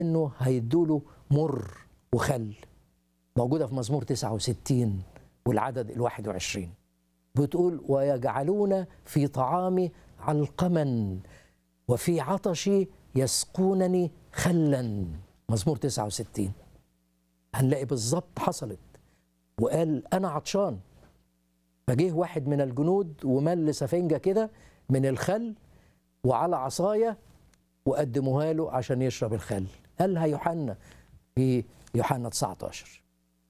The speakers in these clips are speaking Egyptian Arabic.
انه هيدوله مر وخل موجوده في مزمور 69 والعدد ال 21 بتقول ويجعلون في طعامي علقما وفي عطشي يسقونني خلا مزمور 69 هنلاقي بالظبط حصلت وقال انا عطشان فجه واحد من الجنود ومل سفنجه كده من الخل وعلى عصايه وقدموها له عشان يشرب الخل قالها يوحنا في يوحنا 19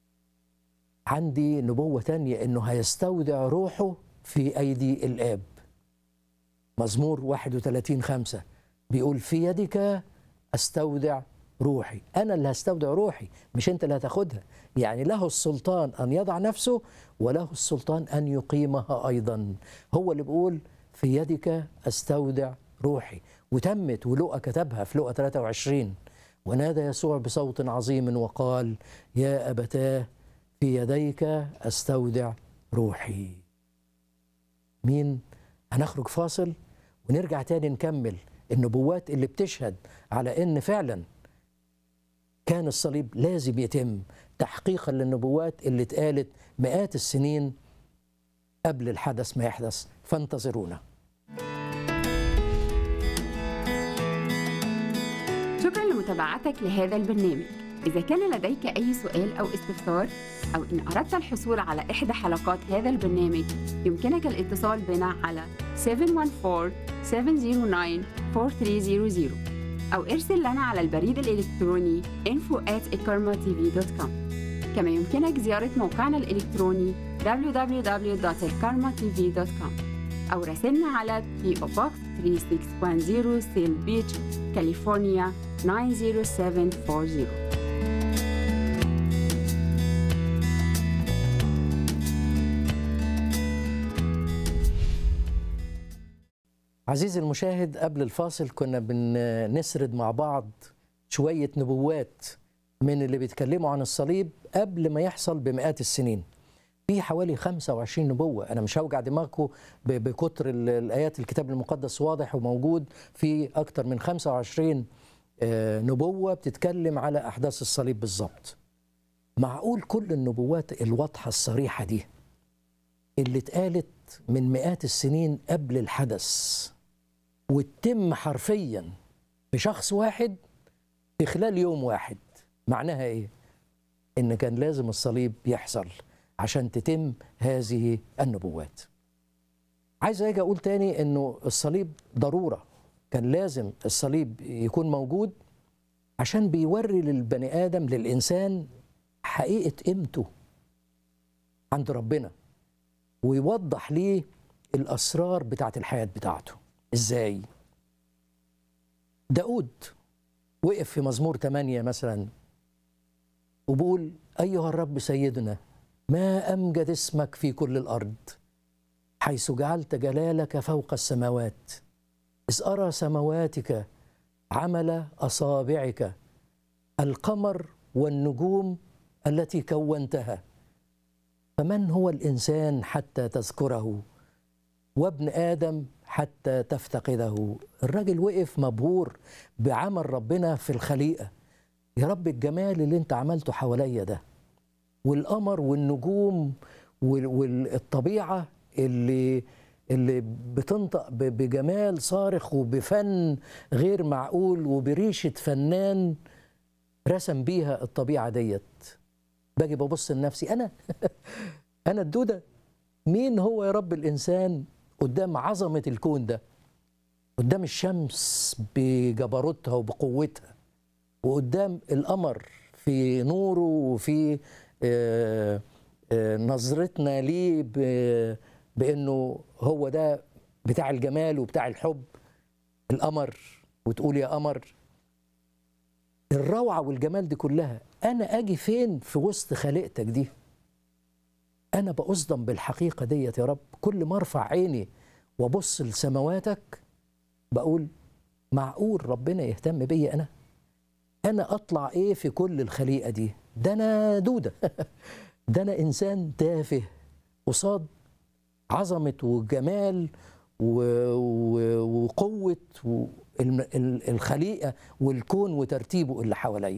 عندي نبوة تانية انه هيستودع روحه في ايدي الاب مزمور 31 5 بيقول في يدك استودع روحي انا اللي هستودع روحي مش انت اللي هتاخدها يعني له السلطان ان يضع نفسه وله السلطان ان يقيمها ايضا هو اللي بيقول في يدك استودع روحي وتمت ولقى كتبها في لقى 23 ونادى يسوع بصوت عظيم وقال يا ابتاه في يديك استودع روحي مين هنخرج فاصل ونرجع تاني نكمل النبوات اللي بتشهد على ان فعلا كان الصليب لازم يتم تحقيقا للنبوات اللي اتقالت مئات السنين قبل الحدث ما يحدث فانتظرونا شكرا لمتابعتك لهذا البرنامج إذا كان لديك أي سؤال أو استفسار أو إن أردت الحصول على إحدى حلقات هذا البرنامج يمكنك الاتصال بنا على 714-709-4300 أو ارسل لنا على البريد الإلكتروني info at كما يمكنك زيارة موقعنا الإلكتروني www.elkarmatv.com أو راسلنا على PO Box 3610 سيل بيتش كاليفورنيا 90740 عزيزي المشاهد قبل الفاصل كنا بنسرد مع بعض شوية نبوات من اللي بيتكلموا عن الصليب قبل ما يحصل بمئات السنين في حوالي 25 نبوة أنا مش هوجع دماغكم ب- بكتر ال- الآيات الكتاب المقدس واضح وموجود في أكتر من 25 آه، نبوة بتتكلم على أحداث الصليب بالظبط معقول كل النبوات الواضحة الصريحة دي اللي اتقالت من مئات السنين قبل الحدث وتتم حرفيا بشخص واحد في خلال يوم واحد معناها ايه ان كان لازم الصليب يحصل عشان تتم هذه النبوات عايز اجي اقول تاني انه الصليب ضروره كان لازم الصليب يكون موجود عشان بيوري للبني ادم للانسان حقيقه قيمته عند ربنا ويوضح ليه الاسرار بتاعت الحياه بتاعته ازاي داود وقف في مزمور 8 مثلا وبقول ايها الرب سيدنا ما امجد اسمك في كل الارض حيث جعلت جلالك فوق السماوات اذ ارى سمواتك عمل اصابعك القمر والنجوم التي كونتها فمن هو الانسان حتى تذكره وابن ادم حتى تفتقده الراجل وقف مبهور بعمل ربنا في الخليقه يا رب الجمال اللي انت عملته حواليا ده والقمر والنجوم وال- والطبيعه اللي اللي بتنطق ب- بجمال صارخ وبفن غير معقول وبريشه فنان رسم بيها الطبيعه ديت باجي ببص لنفسي انا انا الدوده مين هو يا رب الانسان قدام عظمه الكون ده قدام الشمس بجبروتها وبقوتها وقدام القمر في نوره وفي آه، آه، نظرتنا ليه ب- بانه هو ده بتاع الجمال وبتاع الحب القمر وتقول يا قمر الروعه والجمال دي كلها انا اجي فين في وسط خليقتك دي انا باصدم بالحقيقه ديت يا رب كل ما ارفع عيني وابص لسماواتك بقول معقول ربنا يهتم بيا انا انا اطلع ايه في كل الخليقه دي ده انا دوده ده انا انسان تافه قصاد عظمه وجمال و- و- وقوه و- الم- ال- الخليقه والكون وترتيبه اللي حواليا